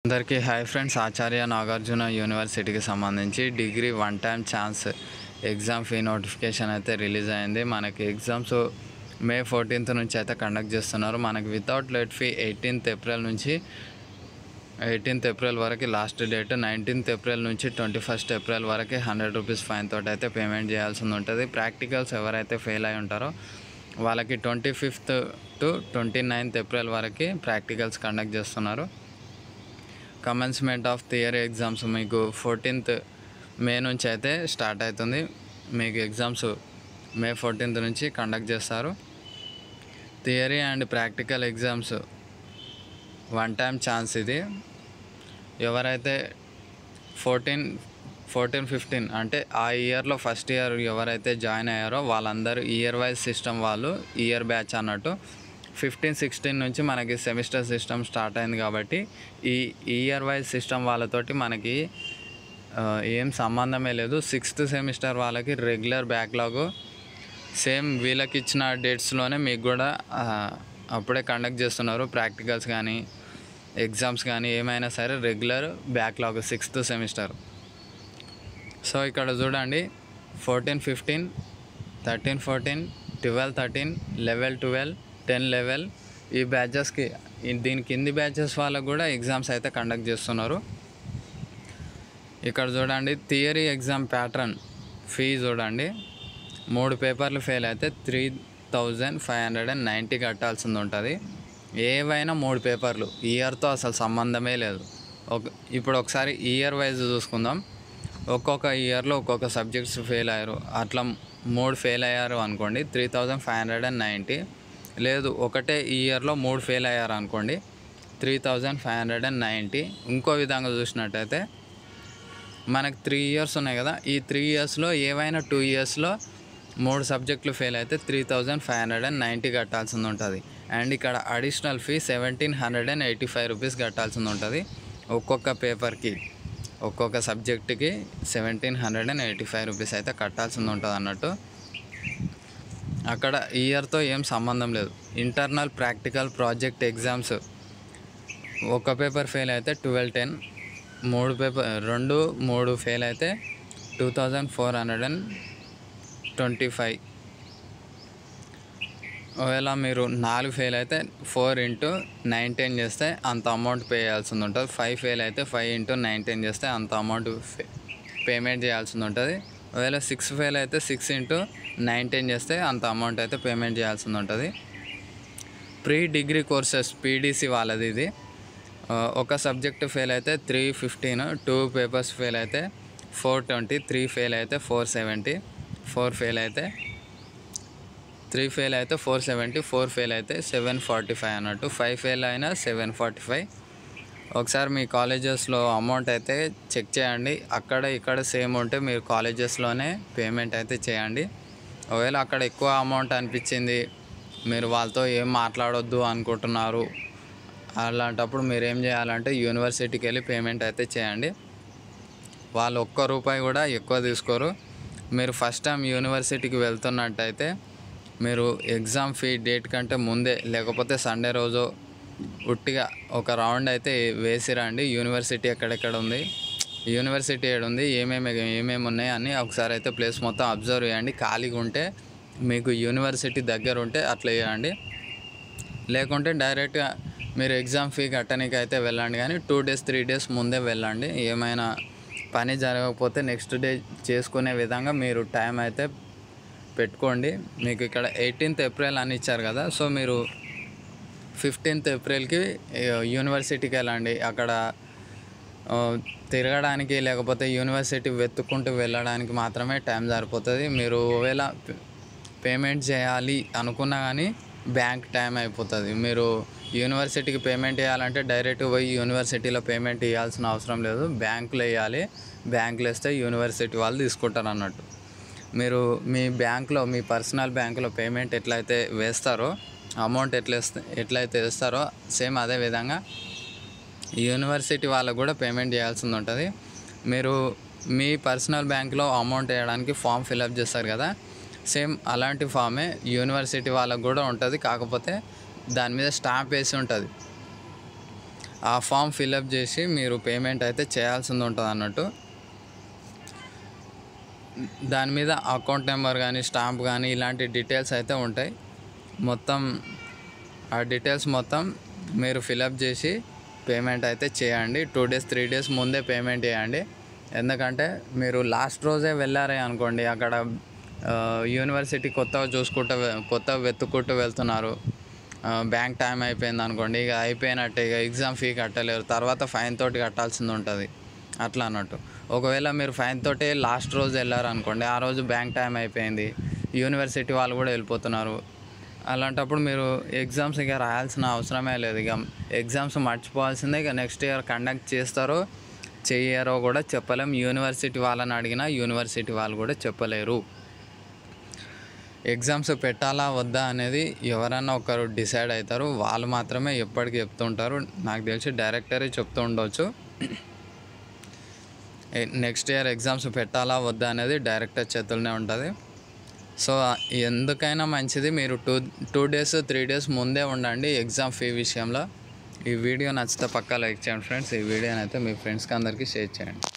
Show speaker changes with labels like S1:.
S1: అందరికీ hi friends ఆచార్య నాగార్జున యూనివర్సిటీకి సంబంధించి degree one time chance exam fee notification అయితే రిలీజ్ అయింది మనకి ఎగ్జామ్స్ మే ఫోర్టీన్త్ నుంచి అయితే కండక్ట్ చేస్తున్నారు మనకి without late fee eighteenth April నుంచి ఎయిటీన్త్ ఏప్రిల్ వరకు లాస్ట్ డేట్ నైన్టీన్త్ ఏప్రిల్ నుంచి ట్వంటీ ఫస్ట్ ఏప్రిల్ వరకు హండ్రెడ్ రూపీస్ ఫైన్ తోటి అయితే పేమెంట్ చేయాల్సి ఉంటుంది ప్రాక్టికల్స్ ఎవరైతే ఫెయిల్ అయి ఉంటారో వాళ్ళకి twenty fifth to twenty ninth April వరకు ప్రాక్టికల్స్ కండక్ట్ చేస్తున్నారు కమెన్స్మెంట్ ఆఫ్ థియరీ ఎగ్జామ్స్ మీకు ఫోర్టీన్త్ మే నుంచి అయితే స్టార్ట్ అవుతుంది మీకు ఎగ్జామ్స్ మే ఫోర్టీన్త్ నుంచి కండక్ట్ చేస్తారు theory and practical exams one time chance ఇది ఎవరైతే ఫోర్టీన్ ఫోర్టీన్ ఫిఫ్టీన్ అంటే ఆ ఇయర్లో ఫస్ట్ ఇయర్ ఎవరైతే జాయిన్ అయ్యారో వాళ్ళందరూ ఇయర్ వైజ్ సిస్టమ్ వాళ్ళు ఇయర్ బ్యాచ్ అన్నట్టు ఫిఫ్టీన్ సిక్స్టీన్ నుంచి మనకి సెమిస్టర్ సిస్టమ్ స్టార్ట్ అయింది కాబట్టి ఈ ఇయర్ వైజ్ సిస్టమ్ వాళ్ళతోటి మనకి ఆ, ఏం సంబంధమే లేదు సిక్స్త్ సెమిస్టర్ వాళ్ళకి రెగ్యులర్ బ్యాక్లాగ్ సేమ్ వీళ్ళకి ఇచ్చిన డేట్స్లోనే మీకు కూడా ఆ, అప్పుడే కండక్ట్ చేస్తున్నారు ప్రాక్టికల్స్ కానీ ఎగ్జామ్స్ కానీ ఏమైనా సరే regular backlog sixth semester so ఇక్కడ చూడండి fourteen fifteen thirteen fourteen twelve thirteen level twelve ten level ఈ బ్యాచెస్కి దీని కింది బ్యాచెస్ వాళ్ళకు కూడా ఎగ్జామ్స్ అయితే కండక్ట్ చేస్తున్నారు ఇక్కడ చూడండి థియరీ ఎగ్జామ్ ప్యాటర్న్ ఫీ చూడండి మూడు పేపర్లు ఫెయిల్ అయితే three thousand five hundred and ninety కట్టాల్సింది ఉంటుంది ఏవైనా మూడు పేపర్లు ఇయర్తో అసలు సంబంధమే లేదు ఒక ఇప్పుడు ఒకసారి ఇయర్ వైజ్ చూసుకుందాం ఒక్కొక్క ఇయర్లో ఒక్కొక్క సబ్జెక్ట్స్ ఫెయిల్ అయ్యారు అట్లా మూడు ఫెయిల్ అయ్యారు అనుకోండి three thousand five hundred and ninety లేదు ఒకటే ఇయర్లో మూడు ఫెయిల్ అయ్యారు అనుకోండి three thousand five hundred and ninety ఇంకో విధంగా చూసినట్టయితే మనకు త్రీ ఇయర్స్ ఉన్నాయి కదా ఈ త్రీ ఇయర్స్లో ఏవైనా టూ ఇయర్స్లో మూడు సబ్జెక్టులు ఫెయిల్ అయితే three thousand five hundred and ninety కట్టాల్సింది ఉంటుంది అండ్ ఇక్కడ additional fee seventeen hundred and eighty five rupees కట్టాల్సింది ఉంటుంది ఒక్కొక్క పేపర్కి ఒక్కొక్క సబ్జెక్టుకి seventeen hundred and eighty five rupees అయితే కట్టాల్సింది ఉంటుంది అన్నట్టు అక్కడ ఇయర్తో ఏం సంబంధం లేదు ఇంటర్నల్ ప్రాక్టికల్ ప్రాజెక్ట్ ఎగ్జామ్స్ ఒక పేపర్ ఫెయిల్ అయితే ట్వెల్వ్ టెన్ మూడు పేపర్ రెండు మూడు ఫెయిల్ అయితే two thousand four hundred and twenty five ఒకవేళ మీరు నాలుగు ఫెయిల్ అయితే ఫోర్ ఇంటూ నైన్టీన్ చేస్తే అంత అమౌంట్ పే చేయాల్సింది ఉంటుంది ఫైవ్ ఫెయిల్ అయితే ఫైవ్ ఇంటూ నైన్టీన్ చేస్తే అంత అమౌంట్ పేమెంట్ చేయాల్సింది ఉంటుంది ఒకవేళ సిక్స్ ఫెయిల్ అయితే సిక్స్ ఇంటూ నైన్టీన్ చేస్తే అంత అమౌంట్ అయితే పేమెంట్ చేయాల్సింది ఉంటుంది ప్రీ డిగ్రీ కోర్సెస్ పీడీసీ వాళ్ళది ఇది ఆ, ఒక సబ్జెక్ట్ ఫెయిల్ అయితే three fifteen two papers fail అయితే ఫోర్ ట్వంటీ త్రీ ఫెయిల్ అయితే ఫోర్ సెవెంటీ ఫోర్ ఫెయిల్ అయితే త్రీ ఫెయిల్ అయితే ఫోర్ సెవెంటీ ఫోర్ ఫెయిల్ అయితే సెవెన్ ఫార్టీ ఫైవ్ అన్నట్టు ఫైవ్ ఫెయిల్ అయినా సెవెన్ ఫార్టీ ఫైవ్ ఒకసారి మీ కాలేజెస్లో అమౌంట్ అయితే చెక్ చేయండి అక్కడ ఇక్కడ సేమ్ ఉంటే మీరు కాలేజెస్లోనే పేమెంట్ అయితే చేయండి ఒకవేళ అక్కడ ఎక్కువ అమౌంట్ అనిపించింది మీరు వాళ్ళతో ఏం మాట్లాడొద్దు అనుకుంటున్నారు అలాంటప్పుడు మీరు ఏం చేయాలంటే యూనివర్సిటీకి వెళ్ళి పేమెంట్ అయితే చేయండి వాళ్ళు ఒక్క రూపాయి కూడా ఎక్కువ తీసుకోరు మీరు ఫస్ట్ టైం యూనివర్సిటీకి వెళ్తున్నట్టయితే మీరు ఎగ్జామ్ ఫీ డేట్ కంటే ముందే లేకపోతే సండే రోజు ఉట్టిగా ఒక రౌండ్ అయితే వేసి రండి యూనివర్సిటీ ఎక్కడెక్కడ ఉంది యూనివర్సిటీ ఏడు ఉంది ఏమేమి ఏమేమి ఉన్నాయి అని ఒకసారి అయితే ప్లేస్ మొత్తం అబ్జర్వ్ చేయండి ఖాళీగా ఉంటే మీకు యూనివర్సిటీ దగ్గర ఉంటే అట్లా చేయండి లేకుంటే డైరెక్ట్గా మీరు ఎగ్జామ్ ఫీ కట్టడానికి అయితే వెళ్ళండి కానీ టూ డేస్ త్రీ డేస్ ముందే వెళ్ళండి ఏమైనా పని జరగకపోతే నెక్స్ట్ డే చేసుకునే విధంగా మీరు టైం అయితే పెట్టుకోండి మీకు ఇక్కడ ఎయిటీన్త్ ఏప్రిల్ అని ఇచ్చారు కదా సో మీరు ఫిఫ్టీన్త్ ఏప్రిల్కి యూనివర్సిటీకి వెళ్ళండి అక్కడ ఆ, తిరగడానికి లేకపోతే యూనివర్సిటీ వెతుక్కుంటూ వెళ్ళడానికి మాత్రమే టైం సరిపోతుంది మీరు ఒకవేళ పేమెంట్ చేయాలి అనుకున్నా కానీ బ్యాంక్ టైం అయిపోతుంది మీరు యూనివర్సిటీకి పేమెంట్ చేయాలంటే డైరెక్ట్ పోయి యూనివర్సిటీలో పేమెంట్ ఇవ్వాల్సిన అవసరం లేదు బ్యాంకులో వేయాలి బ్యాంకులో వేస్తే యూనివర్సిటీ వాళ్ళు తీసుకుంటారు అన్నట్టు మీరు మీ బ్యాంక్లో మీ పర్సనల్ బ్యాంకులో పేమెంట్ ఎట్లయితే వేస్తారో అమౌంట్ ఎట్లా ఎట్లయితే వేస్తారో సేమ్ అదే విధంగా యూనివర్సిటీ వాళ్ళకు కూడా పేమెంట్ చేయాల్సింది ఉంటుంది మీరు మీ పర్సనల్ బ్యాంక్లో అమౌంట్ వేయడానికి ఫామ్ ఫిలప్ చేస్తారు కదా సేమ్ అలాంటి ఫామే యూనివర్సిటీ వాళ్ళకు కూడా ఉంటుంది కాకపోతే దాని మీద స్టాంప్ వేసి ఉంటుంది ఆ ఫామ్ ఫిలప్ చేసి మీరు పేమెంట్ అయితే చేయాల్సింది ఉంటుంది అన్నట్టు దాని మీద అకౌంట్ నెంబర్ కానీ స్టాంప్ కానీ ఇలాంటి డీటెయిల్స్ అయితే ఉంటాయి మొత్తం ఆ డీటెయిల్స్ మొత్తం మీరు ఫిలప్ చేసి పేమెంట్ అయితే చేయండి టూ డేస్ త్రీ డేస్ ముందే పేమెంట్ చేయండి ఎందుకంటే మీరు లాస్ట్ రోజే వెళ్ళారే అనుకోండి అక్కడ ఆ, యూనివర్సిటీ కొత్తగా చూసుకుంటూ వె- కొత్తగా వెతుక్కుంటూ వెళ్తున్నారు ఆ, బ్యాంక్ టైం అయిపోయింది అనుకోండి ఇక అయిపోయినట్టే ఇక ఎగ్జామ్ ఫీ కట్టలేరు తర్వాత ఫైన్ తోటి కట్టాల్సింది ఉంటుంది అట్లా అన్నట్టు ఒకవేళ మీరు ఫైన్ తోటి లాస్ట్ రోజు వెళ్ళారు అనుకోండి ఆ రోజు బ్యాంక్ టైం అయిపోయింది యూనివర్సిటీ వాళ్ళు కూడా వెళ్ళిపోతున్నారు అలాంటప్పుడు మీరు ఎగ్జామ్స్ ఇక రాయాల్సిన అవసరమే లేదు ఇక ఎగ్జామ్స్ మర్చిపోవాల్సిందే ఇక నెక్స్ట్ ఇయర్ కండక్ట్ చేస్తారో చెయ్యరో కూడా చెప్పలేం యూనివర్సిటీ వాళ్ళని అడిగినా యూనివర్సిటీ వాళ్ళు కూడా చెప్పలేరు ఎగ్జామ్స్ పెట్టాలా వద్దా అనేది ఎవరన్నా ఒకరు డిసైడ్ అవుతారు వాళ్ళు మాత్రమే ఎప్పటికీ చెప్తుంటారు నాకు తెలిసి డైరెక్టరే చెప్తూ ఉండవచ్చు నెక్స్ట్ ఇయర్ ఎగ్జామ్స్ పెట్టాలా వద్దా అనేది డైరెక్టర్ చేతుల్లోనే ఉంటుంది సో ఎందుకైనా మంచిది మీరు two two days three days ముందే ఉండండి ఎగ్జామ్ ఫీ విషయంలో ఈ వీడియో నచ్చితే పక్కా లైక్ చేయండి ఫ్రెండ్స్ ఈ వీడియోని అయితే మీ ఫ్రెండ్స్కి అందరికీ షేర్ చేయండి